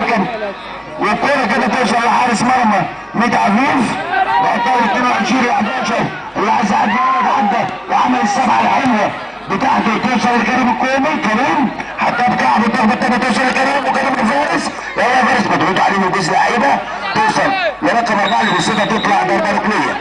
الحكم والكوره كده توصل لحارس مرمى ميت عفيف وقتها 22 11 اللي عايز يعدي ولد عدى وعمل السبعه الحلوه بتاعته توصل لكريم الكومي كريم حتى بكعبه الضربه الثانيه توصل لكريم وكريم لفارس يلا فارس مضغوط عليه من جزء لعيبه توصل لرقم اربعه اللي بيسيبها تطلع ضربه ركنيه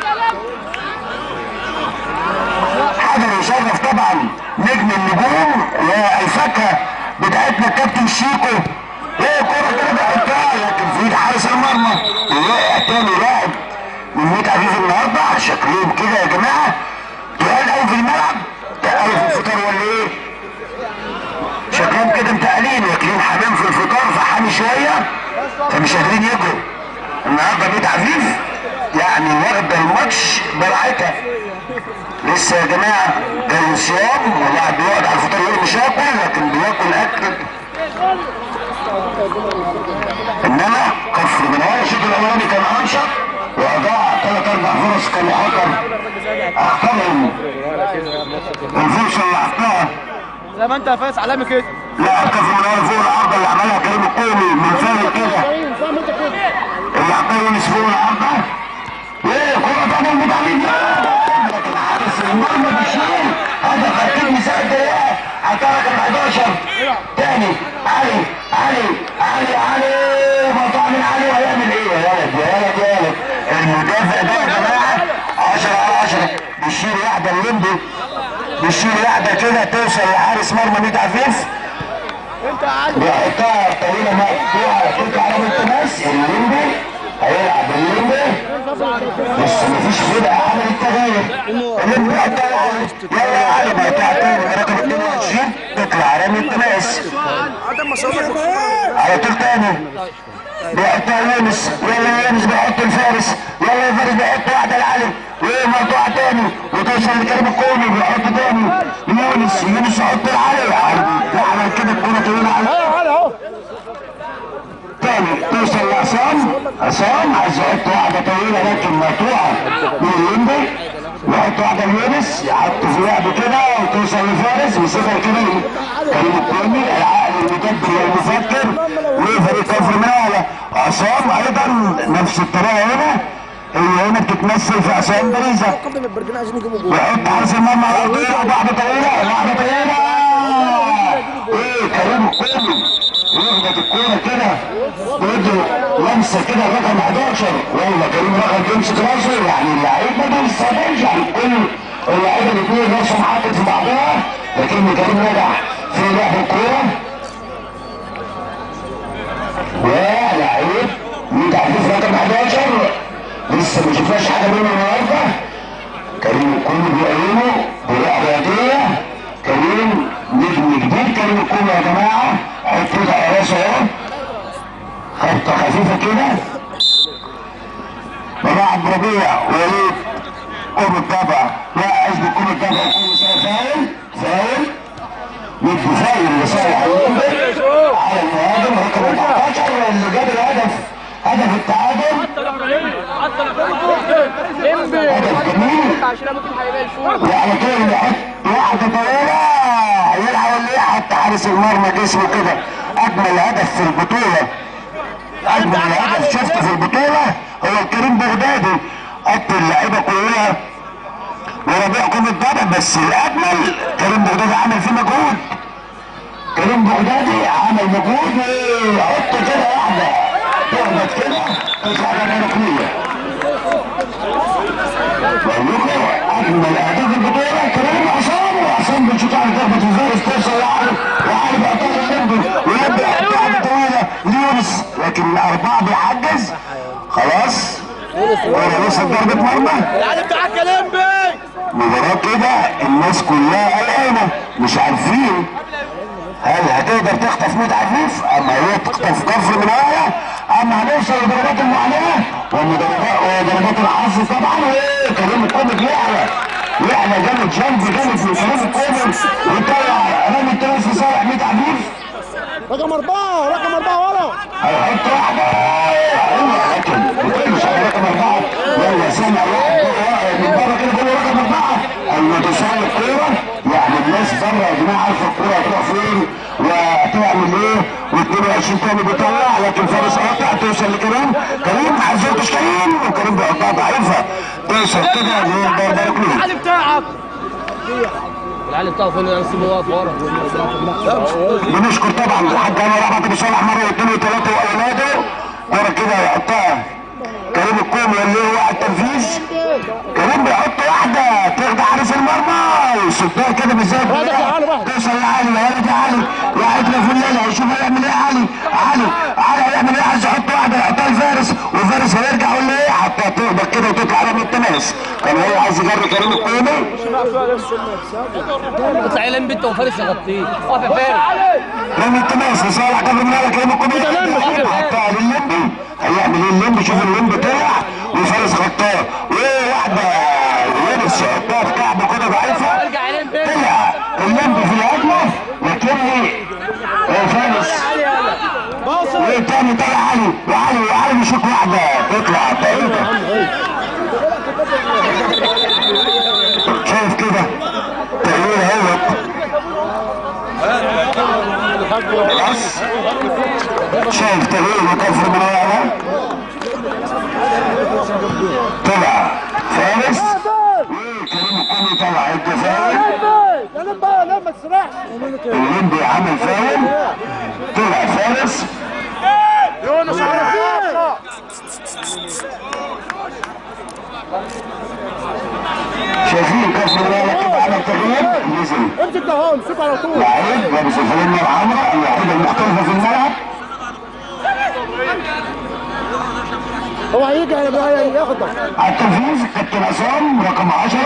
حضر يشرف طبعا نجم النجوم والفاكهه بتاعتنا الكابتن شيكو ايه كرة كده بحطها لكن في ايد حارس المرمى وقع تاني لاعب من ميت عفيف النهارده شكلهم كده يا جماعه تقال قوي في الملعب تقال في الفطار ولا ايه؟ شكلهم كده متقلين واكلين حمام في الفطار فحامي شويه فمش قادرين يجروا النهارده ميت عفيف يعني واخده الماتش براحتها لسه يا جماعه جاي صيام والواحد بيقعد على الفطار يقول مش هاكل لكن بياكل اكل انما كفر من اول الشوط الاولاني كان انشط واضاع ثلاث اربع فرص كانوا خطر اخطرهم الفرصه اللي اخطاها زي ما انت يا فارس علامي كده لا كفر من اول فوق العرضه اللي عملها كريم الكومي من فارق كده اللي عطاه يونس فوق العرضه ايه كره تانية المتعبين لكن حارس المرمى بيشيل هدف اكيد مساعد دقيقه حطها رقم 11 تاني علي علي علي علي مقطوع من علي هيعمل ايه يا ولد يا ولد يا ولد المدافع ده يا جماعه 10 على 10 بيشيل واحده الليمبي بيشيل واحده كده توصل لحارس مرمى ميت عفيف انت يا علي بيحطها طويله مقطوعه ترجع على التماس الليمبي هيلعب الليمبي بس مفيش فرقه عملت تغير الليمبي بيحطها يلا يا علي مقطوعه تاني رقم 22 تطلع رامي التماس عدم مسؤولية على طول تاني بيحطها يونس يلا يونس بيحط الفارس يلا يا فارس بيحط واحده لعلي وايه مقطوعه تاني وتوصل لكريم الكومي بيحط تاني يونس يونس يحط لعلي عمل كده الكوره طويله على علي اهو تاني توصل لعصام عصام عايز يحط واحده طويله لكن مقطوعه من الليمبي يحط واحده ليونس يحط في لعب كده وتوصل لفارس ويسيبها كده كريم الكومي العقل المدبر والمفكر وفريق كفر مناله عصام ايضا نفس الطريقه هنا هي هنا بتتمثل في عصام بريزه قبل ما البرجين عايزين يجيبوا جول ويحط حارس المرمى على طول واحده طويله واحده طويله ايه كريم الكومي يخبط الكوره كده ويدي لمسه كده رقم 11 والله كريم رقم يمسك راسه يعني اللعيب ما بيستقبلش يعني كل اللعيبه الاثنين راسهم حاطط في بعضها لكن كريم نجح في لعب الكوره ولعيب مين تعرفوه رقم 11 لسه ما شفناش حاجه منه النهارده كريم الكل بيعينه بلعبه هديه كريم نجم جديد كريم الكل يا جماعه حط ايده على راسه اهو خبطه خفيفه كده ولاعب ربيع وليد كوم الطبع لا عايز بكوم الطبع كل سنه فاول فاول يدي فاول لصالح الليمبي على المهاجم رقم 14 اللي جاب الهدف هدف التعادل لمبي هدف جميل عشان ممكن هيبقى الفول وعلى طول يحط واحدة طويلة يلعب ولا يحط حارس المرمى جسمه كده أجمل هدف في البطولة أجمل هدف شفته في البطولة هو الكريم بغدادي قط اللعيبة كلها وربيعكم الضرب بس الأجمل كريم بغدادي عمل فيه مجهود كريم بغدادي عمل مجهود ويحط كده واحدة تخبط كده تطلع بره ركنية بقول اجمل اهداف البطوله كريم عصام وعصام بنشوط على ضربه الفارس توصل لعلي وعلي بيعتبر لمبي ولمبي يحط واحده طويله ليونس لكن اربعه بيحجز خلاص ولا لسه ضربه مرمى العلي بتاعك يا لمبي مباراة كده الناس كلها قلقانة مش عارفين هل هتقدر تخطف ميت عفيف اما هي تخطف كفر من ورا اما هنوصل لضربات المعاناة وضربات وضربات الحظ طبعا وايه كريم الكومي بيعلى يعلى جامد جامد جامد من كريم الكومي ويطلع رامي التاني في صالح ميت عفيف رقم أربعة رقم أربعة ورا هيحط واحدة ايوه لكن بتمشي على رقم أربعة يلا سامع واحد جوه- من بره كده جوه رقم أربعة أما تصل الكورة يعني الناس بره يا جماعة عارفة الكورة هتروح فين وهتعمل إيه و22 20 تاني بيطلع لكن فارس قاطع توصل لكريم كريم ما عزلتش كريم وكريم بيقطع ضعيفه توصل كده لبارك له العلي بتاعك العيال بتاعه فين انا سيبه واقف ورا بنشكر طبعا الحاج انور احمد ابو صالح مره واثنين وثلاثه واولاده كوره كده يحطها كريم الكوم اللي هو واحد تنفيذ كريم بيحط واحده تاخد حارس المرمى ويصدها كده بالذات واحدة يا علي، واحدة. توصل لعلي يا ولد يا علي واحد له في الليله هيشوف هيعمل ايه علي علي علي هيعمل ايه عايز يحط واحده يحطها لفارس وفارس هيرجع يقول له ايه حطها تقبض كده وتطلع رمي التماس كان هو عايز يجري كريم الكومي اطلع يلم بنت وفارس يغطيه اقف يا فارس رمي التماس لصالح كفر مالك كريم الكومي حطها لللمبي هيعمل ايه اللمبي شوف اللمبي طلع وفارس غطاه وايه واحده يلبس يحطها في كعبه كده ضعيفه ارجع يلم بنت طلع اللمبي في الهجمه لكن فارس بوصل وايه تاني طلع علي وعلي وعلي بيشوط واحده تطلع بعيده شايف كده تغيير اهوت خلاص شايف تغيير وكفر من ورا طلع فارس وكريم الكوني طلع الدفاعي لم بقى لم ما تسرحش الليمبي عمل فاول طلع فارس يونس شايفين كفر بالك كده عمل تغيير نزل امسك ده هون امسك على طول لعيب لابس الفانلة الحمراء اللعيبه المختلفه في الملعب هو هيجي هي- ياخدك على التنفيذ كابتن عصام رقم 10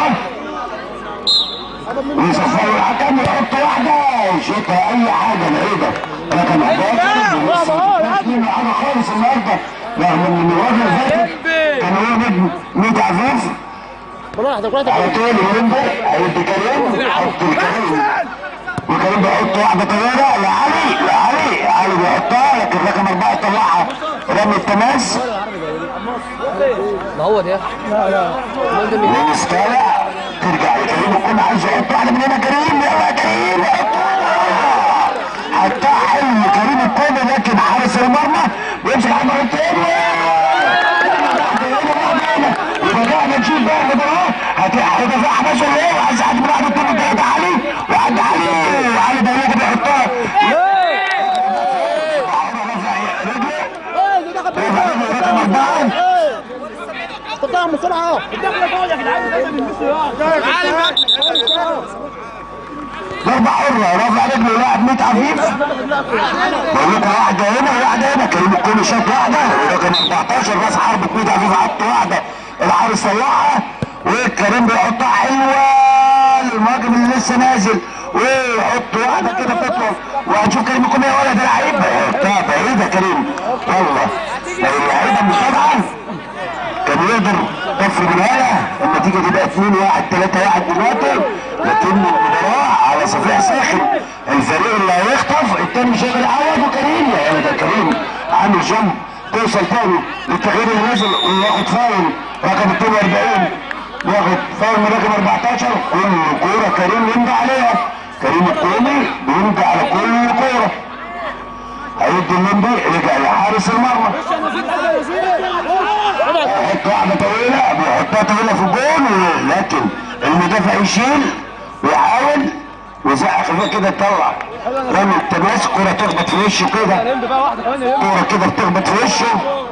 ويصفروا الحكم يحط واحده يشوطها اي حاجه لعيبه رقم 11 برافو، اهو، العدل. حاجه خالص النهارده رغم ان المباراه اللي فاتت كان هو نجم 100 عفاف براحتك على براحتك طول يرمي هيدي كريم يحط الكريم وكريم بيحط واحده طويله لعلي لعلي علي بيحطها لكن رقم اربعه طلعها رمي التماس ما هو ده يونس طالع ترجع لكريم وكنا عايز يحط واحده من هنا كريم يلا يا كريم حطها حلو كريم الكومي لكن حارس المرمى بيمسك على المره الثانيه وبدأنا نشوف بقى المباراة هتدافع 11 ايه وعايز حد من واحد التاني ده علي وعد علي وعلي ده بيحطها ايه ده دخل رقم أربعة قطعهم بسرعه الدخله جوه يا جدعان لازم يلبسوا ضربة حرة رافع رجله لاعب 100 عفيف بقول لكم واحدة هنا وواحدة هنا كريم الكل شاط واحدة ورقم 14 راس حربة 100 عفيف حط واحدة الحارس طلعها وكريم بيحطها حلوة للمهاجم اللي لسه نازل ويحط واحدة كده بتطلع وهنشوف كريم الكل يا ولد لعيب يحطها بعيدة كريم والله لو اللعيبة المتابعة كان يقدر كفر بالهلا النتيجه تبقى 2 1 3 1 دلوقتي لكن المباراه على صفيح ساخن الفريق اللي هيخطف التاني مش هيقدر يعوض وكريم يا ده كريم عامل جنب توصل تاني للتغيير اللي نزل وياخد فاول رقم 42 ياخد فاول من رقم 14 كل كوره كريم يمضي عليها كريم الكومي بيمضي على كل كوره هيدي الليمبي رجع لحارس المرمى يحط واحدة طويلة بيحطها طويلة في الجول لكن المدافع يشيل ويحاول ويزقق خفيف كده يطلع رمي التماس كرة تخبط في وشه كده لم بقى واحده كمان يا كرة كده بتخبط في وشه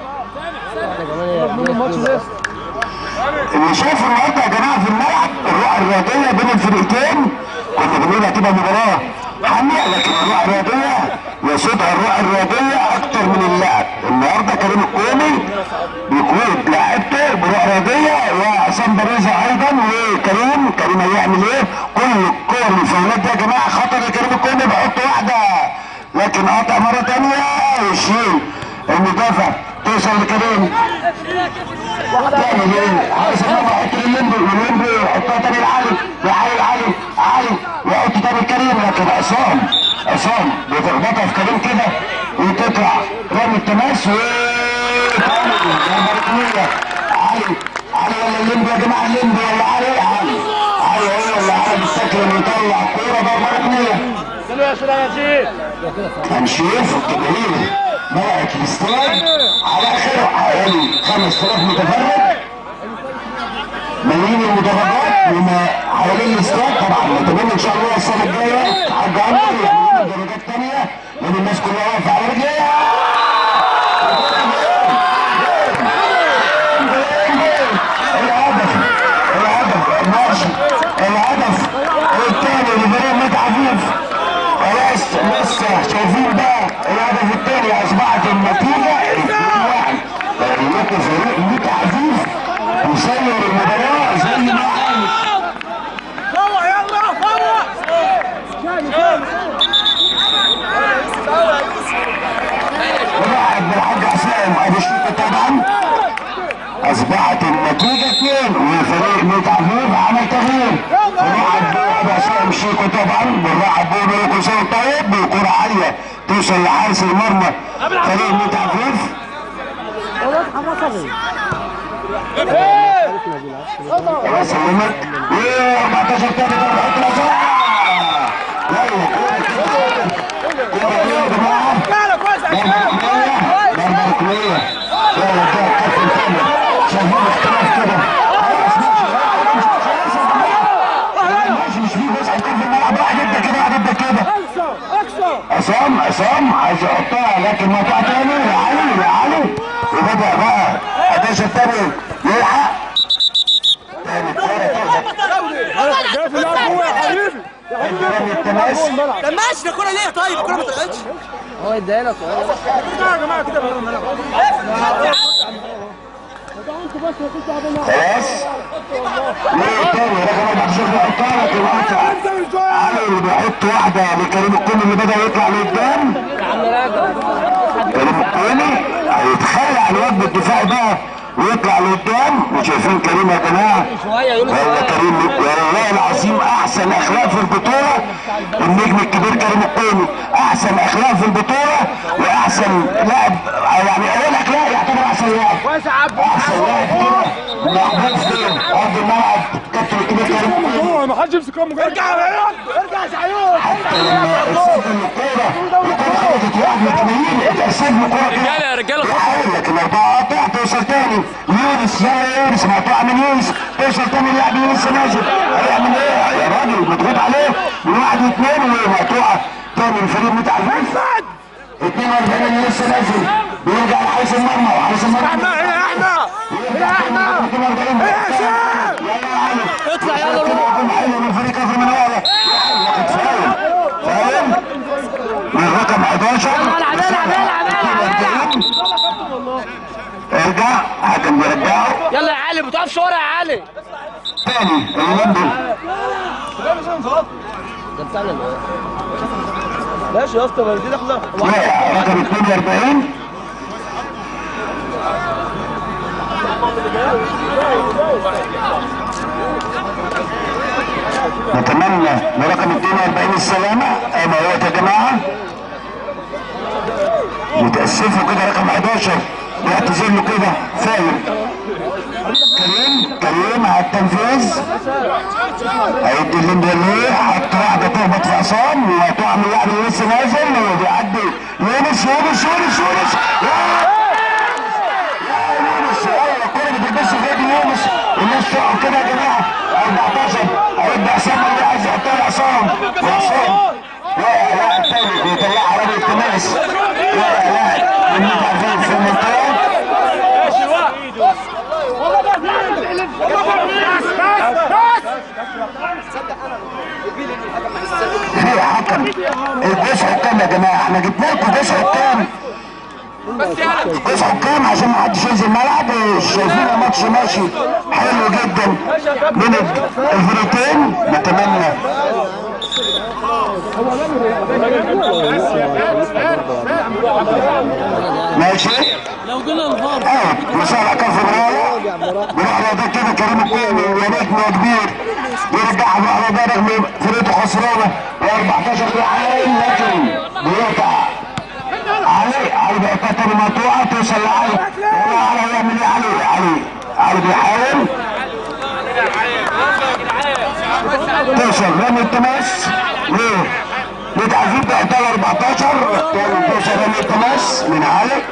الماتش ده اللي شايف النهارده يا جماعه في الملعب الروح الرياضيه بين الفرقتين كنا بنقول هتبقى مباراه حاميه لكن الروح الرياضيه يسودها الروح الرياضيه اكتر من اللعب النهارده كريم الكومي بيقود لاعبته بروح رياضيه وعصام بريزه ايضا وكريم كريم هيعمل ايه؟ كل الكور الفاولات دي يا جماعه خطر لكريم الكومي بيحط واحده لكن قاطع مره ثانيه ويشيل المدافع توصل لكريم تاني ليه؟ عايز المرمى يحط الليمبي والليمبي يحطها تاني لعلي لعلي لعلي علي ويحط تاني كريم لكن عصام عصام بتخبطها في كريم كده وتطلع رامي التماس و ضربة ركنية علي علي ولا الليمبي يا جماعة الليمبي ولا علي علي علي هو اللي علي بالشكل اللي يطلع كورة ضربة ركنية يا سيدي يا سيدي هنشوف الجماهير ملأت الاستاد على اخره حوالي 5000 متفرج ملايين المدرجات وما حوالين الاستاد طبعا نتمنى ان شاء الله السنه الجايه حاج عمر يعملوا مدرجات ثانيه لان الناس كلها واقفه على رجليها الهدف الهدف ماشي الهدف الثاني لفريق ميت عفيف خلاص لسه شايفين بقى الهدف الثاني اصبحت النتيجه 2-1 لكن فريق ميت عفيف يسير المباراه زي ما عايز فوق يلا فوق ولاعب بالحاج حسام ابو شيكو طبعا اصبحت النتيجه اثنين والفريق ميت عفيف عمل تغيير ولاعب ابو حسام شيكو طبعا بنلعب بيه بيقول سنه طيب بكره عاليه توصل لحارس المرمى فريق ميت عفيف يا سلامك و 14 تاني كده بحط الازرق يلا كده كده يا جماعه لا كويس ضربة ركنية ضربة ركنية يلا ده كابتن كامل شايفين اختلاف كده ماشي مش في جزء هيكون في الملعب واحد ضد كده واحد ضد كده اكسر اكسر عصام عصام عايز يحطها لكن مقطع تاني يا علي يا علي وبدأ بقى 11 تاني يلحق تاني الكورة تاخد جاي في اللعب هو يا حبيبي رمي التماس طب ماشي ده كوره ليه طيب الكوره ما طلعتش هو اداها لك يا جماعه كده بره الملعب خلاص ليه تاني رقم 14 بيحطها لكن مقطع انزل شويه علي اللي بيحط واحده لكريم الكوني اللي بدا يطلع لقدام يا عم راجع كريم الكوني هيتخلى عن الواجب الدفاعي بقى ويطلع لقدام وشايفين كريم يا جماعه شويه يونس والله شويه كريم والله العظيم احسن اخلاق في البطوله النجم الكبير كريم الكوني احسن اخلاق في البطوله واحسن لاعب يعني اقول لك لا يعتبر احسن لاعب كويس يا عبد احسن لاعب كده محبوب في ارض الملعب كابتن الكبير كريم الكوني هو ما حدش يمسك امه ارجع يا عيون ارجع يا شعيون حتى لما استخدم الكوره الكوره خبطت واحد من التمارين اتقسم له كوره كده رجاله يا رجاله بيحاول لكن اربعه قاطع توصل تاني يونس يا يونس مقطوعه من يونس توصل تاني اللاعب يونس نازل هيعمل ايه يا راجل مضغوط عليه من واحد واثنين ومقطوعه تاني الفريق بتاع الفريق 42 يونس نازل بيرجع لحارس المرمى وحارس المرمى احنا هنا احنا هنا احنا 42 يا شباب يلا يا علي اطلع يلا روح يكون حلو من فريق كفر من ورا ياخد فاول فاول من رقم 11 ارجع حكم بيرجعه يلا يا علي ما بتقفش ورا يا علي تاني اليومين دول ده بتاعنا ده. ماشي يا اسطى دي داخله وقع رقم 42 نتمنى لرقم 42 السلامة أيما هو يا جماعة متأسفوا كده رقم 11 بيعتذر له كده فاهم كريم كريم على التنفيذ هيدي الليمبرليه حط واحده تهبط في عصام وهتقع من اللاعب اللي لسه نازل وبيعدي يونس يونس يونس يونس يا يونس ايوه الكوره بتلبس في ايد يونس الناس تقع كده يا جماعه 14 هيدي عصام اللي عايز يحطها لعصام وعصام وقع لاعب تاني بيطلعها راجل التماس وقع لاعب من عارفين في المنطقه في حكم الجيش حكام يا جماعه احنا جبنا لكم جيش حكام جيش حكام عشان ما حدش ينزل الملعب شايفين الماتش ماشي حلو جدا من الفريقين نتمنى ماشي لو جينا الفار اه مسارع كف برايه بيروح ده كده كريم الثاني يا نجم يا كبير يرجع بقى ده رغم فرقته خسرانه و14 بيعاين لكن بيقطع علي علي بيقطع تاني مقطوعه توصل لعلي يلا علي يعمل ايه علي علي علي بيحاول توصل رمي التماس ليه؟ بيتعب عفيف بيحطها 14 توصل رمية تماس من علي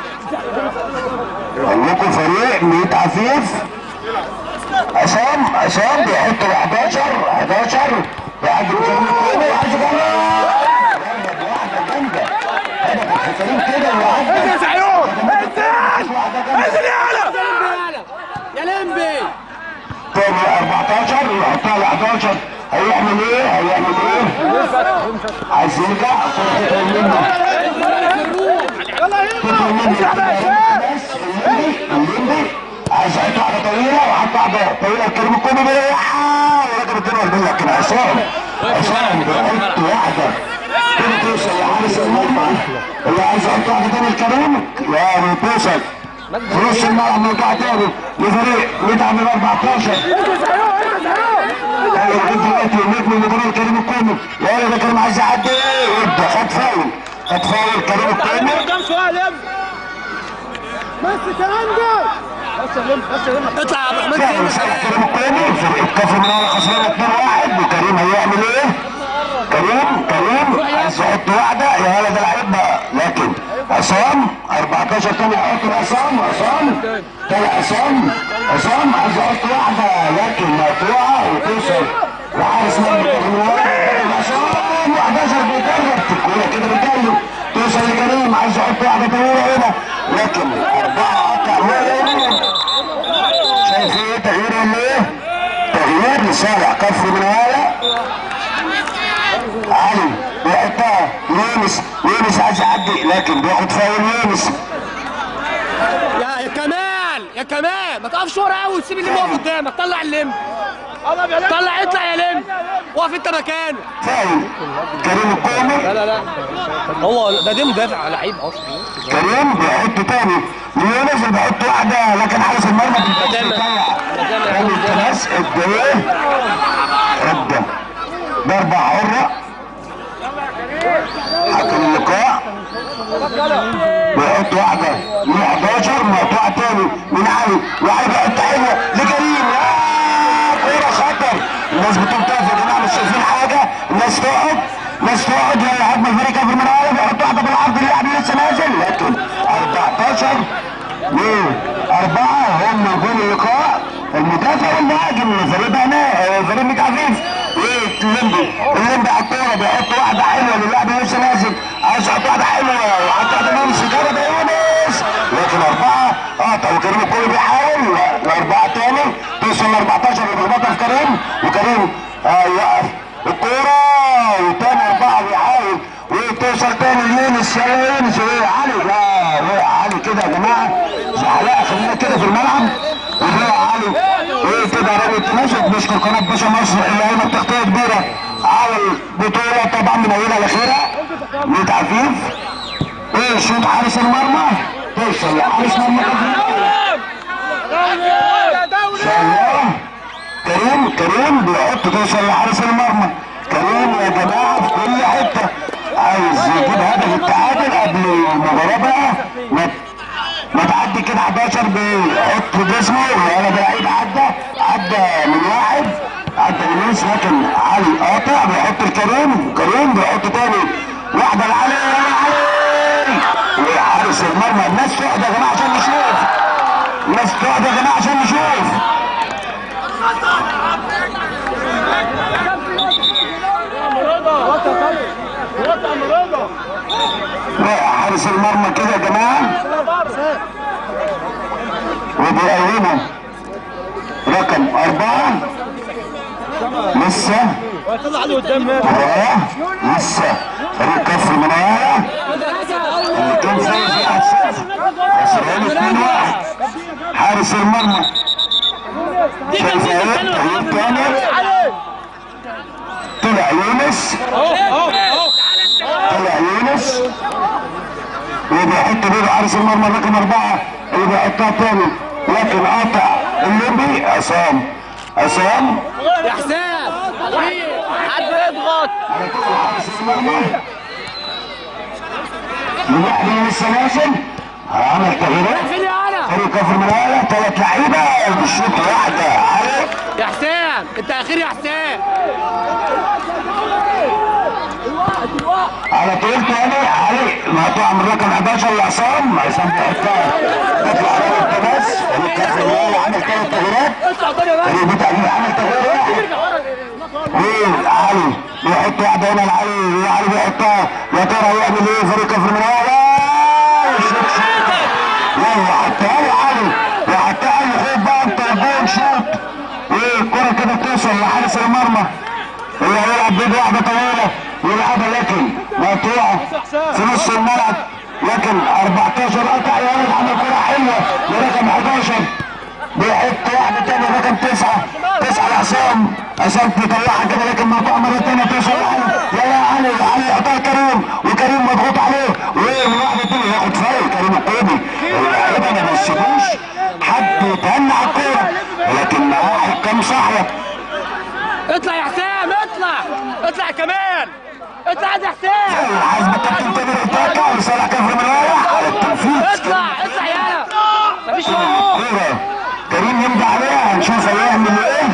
عندكم فريق 100 عفيف عصام عصام بيحط 11 11 وعند الجنوب كله وعايز جنوب واحدة جامدة هدف الحكرين كده وعدى يا سعيون انزل انزل يا علم يا لمبي تاني 14 يحطها ل 11 هيعمل ايه؟ هيعمل ايه؟ عايز يرجع فرصة تطول منه يلا تطول منه اسحب يا شباب الليمبي الليمبي عايز يحط واحدة طويلة وحط واحدة طويلة الكريم الكومي بيريحها ورجب الدنيا البيضة لكن عصام عصام بيحط واحدة كده توصل لحارس المرمى اللي عايز يحط واحدة تاني الكريم يعني توصل في نص الملعب موضوع تاني لفريق متعب من 14 انت سعيون انت سعيون قال لك دلوقتي النجم المدرب كريم الكومي يا ده كريم عايز يعدي يبدا خد فاول خد فاول كريم الكومي قدام شويه لم مسك يا انجل بس يا لم بس يا لم اطلع يا عبد الرحمن فاول كده صالح كريم الكومي فريق الكفر من اول خسران 2-1 وكريم هيعمل ايه؟ كريم كريم عايز يحط واحده يا ولد العيب بقى لكن عصام 14 تاني يحط عصام عصام تاني عصام عصام عايز يحط واحده لكن مقطوعه وتوصل لحارس مرمى كريم عصام 11 بيجرب في الكوره كده بيجرب توصل لكريم عايز يحط واحده طويله هنا لكن اربعه قطع مرة. شايف ايه تغيير ولا ايه؟ تغيير لصالح كفر من ورا علي بيحطها يونس يونس عايز يعدي لكن بياخد فاول يونس يا يا كمال يا كمال ما تقفش ورا قوي وتسيب اللي واقف قدامك طلع اللم قرب يا لم طلع اطلع يا لم واقف انت مكانه فاول كريم الكومي لا لا لا هو ده دي مدافع لعيب اصلا كريم بيحط تاني يونس بيحط واحدة لكن حارس المرمى بيبقى زي ما- زي ما كان يقول ده. التماس ادى ايه؟ ادى ضربة حرة حكم اللقاء بيحط واحدة من 11 مقطوعة تاني من علي وعلي بيحط حلوة لكريم آه، كورة خطر الناس بتقوم تقف يا جماعة مش شايفين حاجة الناس تقعد الناس تقعد يا هجمة الفريق كفر من علي بيحط واحدة بالعرض اللاعب لسه نازل لكن 14 ليه؟ أربعة هم نجوم اللقاء المدافع والمهاجم الفريق ده هنا الفريق متعفيف ايه الليمبي الليمبي على الكورة بيحط واحدة حلوة للاعب اللي لسه نازل عايز يحط واحدة حلوة وحط واحدة يونس جرب يا يونس لكن أربعة قطع وكريم الكل بيحاول الأربعة تاني توصل ل 14 بيخبطها في كريم وكريم آه يقف الكورة وتاني أربعة بيحاول وتوصل تاني ليونس يا يونس ايه علي لا وقع علي كده يا جماعة زحلقة خلينا كده في الملعب وقع علي ايه كده رمي مشت بشكر قناة باشا مصر اللي هنا بتغطية كبيرة على البطولة طبعا من أولها لآخرها 100 عفيف ايه شوط حارس المرمى توصل لحارس مرمى ان شاء الله كريم كريم بيحط توصل لحارس المرمى كريم يا جماعه في كل حته عايز يجيب هدف التعادل قبل المباراه بقى ما ما تعدي كده 11 بيحط جسمه ولا ده لعيب عدى عدى من واحد عدى من يونس لكن علي قاطع بيحط الكريم كريم بيحط تاني واحده لعلي يا علي وحارس المرمى الناس تقعد يا جماعه عشان نشوف الناس تقعد يا جماعه عشان نشوف وطن رضا حارس المرمى كده يا جماعه وبيقوموا رقم أربعة لسه طلع عليه قدام ماشي اه لسه فريق كفر منايا اللي كان فايز 1-0 خسران 2-1 حارس المرمى شايف ايه تغيير تاني طلع يونس طلع يونس وبيحط بيده حارس المرمى رقم أربعة اللي بيحطها تاني لكن قاطع الليمبي عصام عصام يا حسام حد يضغط على طول حارس المرمى الواحد من لسه نازل عمل تغييرات فين يا انا فريق كفر منايا ثلاث لعيبه بالشوط واحده علي يا حسام انت اخير يا حسام الواحد الواحد على طول تاني علي مقطوعة من رقم 11 لعصام عصام بيحطها تطلع على التماس والكابتن اللي عمل ثلاث تغييرات اطلع قدام يا باشا اللي بتاع عمل تغيير واحد مين علي بيحط واحدة هنا لعلي وعلي بيحطها يا ترى يعمل ايه فريق كفر من يلا حطها له علي وحطها علي خد بقى انت الجول شوط ايه الكرة كده بتوصل لحارس المرمى اللي هيلعب بيد واحدة طويلة يلعبها لكن مقطوعة في نص الملعب لكن 14 قطع يا ولد عمل كرة حلوة لرقم 11 بيحط واحدة تاني رقم تسعة تسعة لعصام عصام بيطلعها كده لكن مقطوعة مرة تانية توصل لعلي يلا يا علي علي يحطها كريم وكريم مضغوط عليه ومن واحدة تانية ياخد فاول كريم القيدي اللعيبة ما بيسيبوش حد يتهنى على الكورة ولكن معاه حكام صحوة اطلع يا حسام اطلع اطلع كمان اطلع يا حسام حسب الكابتن تامر اتاكا لصالح كفر من رايح على التنفيذ اطلع اطلع يالا مفيش وقت كورة كريم يمضي عليها هنشوف هيعمل ايه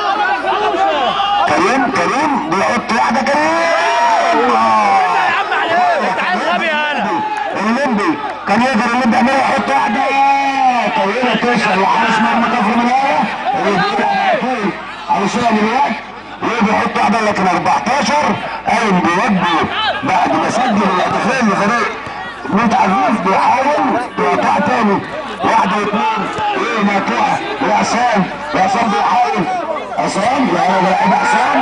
كريم كريم بيحط واحدة كريم يا عم عليك انت عايز غبي يالا الليمبي كان يقدر الليمبي يعملها يحط واحدة طويلة توصل لحارس مرمى كفر من رايح اللي بيلعب على طول على شوية من الوقت وبيحط واحدة لكن 14 قايم بيودي بعد ما سجل الهدفين لفريق ميت عزيز بيحاول يقطع تاني واحدة واثنين ايه مقطوعة يا عصام يا عصام بيحاول عصام يا ولد لعيب عصام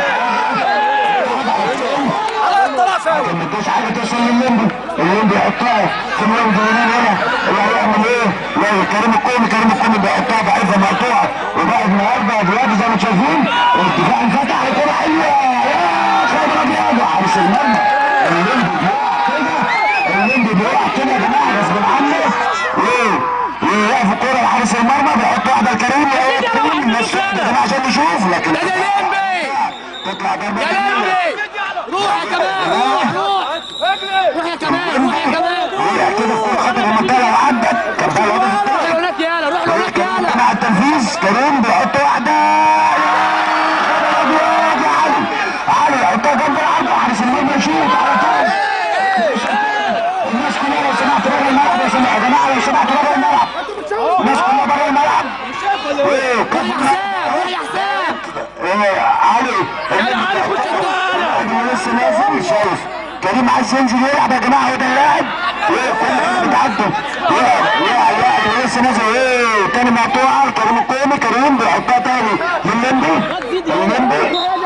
لكن ما اداش حاجه توصل للليمبي الليمبي يحطها في الليمبي هنا هنا اللي هيعمل ايه؟ لا كريم الكومي كريم الكومي بيحطها ضعيفه مقطوعه وبقى النهارده دلوقتي زي ما شايفين الدفاع انفتح الكوره حلوه يا خبر ابيض حارس المرمى الليمبي بيقع كده الليمبي بيقع كده يا جماعه غصب عنه ايه؟ ويقف الكوره لحارس المرمى بيحط واحده لكريم يا كريم الناس يا جماعه عشان نشوف لكن ده الليمبي تطلع ضربه يا لمبي روح يا كمان روح روح روح يا كمان روح يا كمان وقع كده في كوره خطر المنطقه لو عدت كان بقى الوضع روح له هناك يالا روح له هناك يالا مع التنفيذ كريم بيحط واحدة يا أبيض يا علي علي يحطها جنب العرض حارس المرمى يشوط على طول الناس كلها لو سمحت بره الملعب يا سماح يا جماعة لو سمحت بره الملعب الناس كلها بره الملعب ايه روح كفر يا حسام روح يا حسام ايه علي يلا علي خش انت انا لسه نازل شايف كريم عايز ينزل يلعب يا جماعه هو ده اللاعب ايه كل الناس بتعدوا يا يا يا أنا لسه نازل ايه تاني مقطوعه كريم القومي كريم بيحطها تاني للمندي الليمبي